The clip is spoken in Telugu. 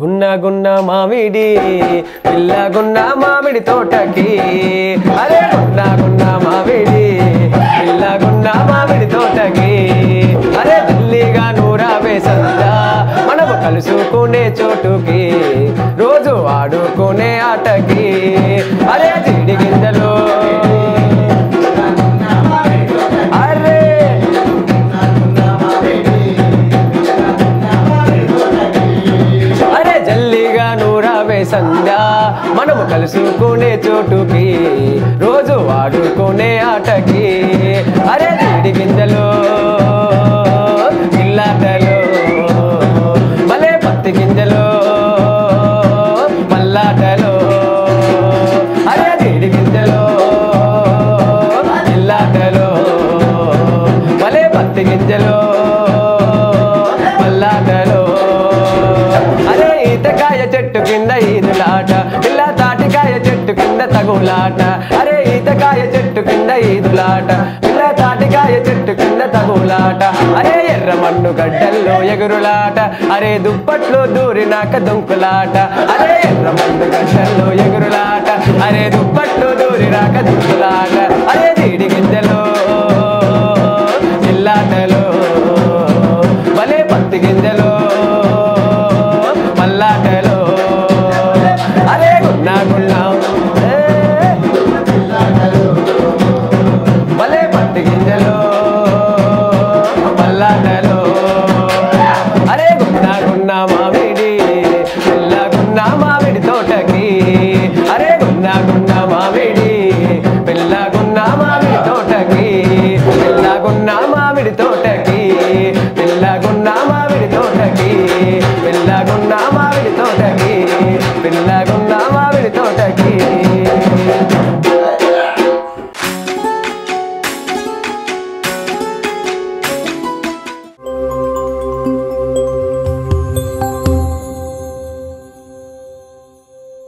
గున్న గున్న మామిడి పిల్ల గున్న మామిడి తోటకి అరే గున్న గున్న మామిడి పిల్ల గున్న మామిడి తోటకి అరే ఢిల్లీగా నూరావే సందా మనము కలుసుకునే చోటుకి రోజు ఆడుకునే ఆటకి అరే జీడి గింజలు అరే అరే జల్లిగా నూరావే సంధ్యా మనము కలుసుకునే చోటుకి రోజు వాడుకునే ఆటకి అరే జీడి గింజలు ఇల్లాటలు భలే పత్తి గింజలు మల్లాటలు అరే జీడి గింజలు ఇల్లాటలు భలే పత్తి గింజలు మల్లాటలు అరే ఈతకాయ చెట్టు కింద ఈదులాట పిల్ల తాటికాయ చెట్టు కింద తగులాట అరే ఈతకాయ చెట్టు కింద ఈదులాట పిల్ల తాటికాయ చెట్టు కింద తగులాట అరే ఎర్ర మన్ను గడ్డల్లో ఎగురులాట అరే దుప్పట్లో దూరినాక దుంకులాట అరే ఎర్ర మన్ను గడ్డల్లో ఎగురులాట అరే దుప్పట్లో దూరినాక దుంకులాట అరే జీడి గింజలో జిల్లాటలో భలే పత్తి గింజలు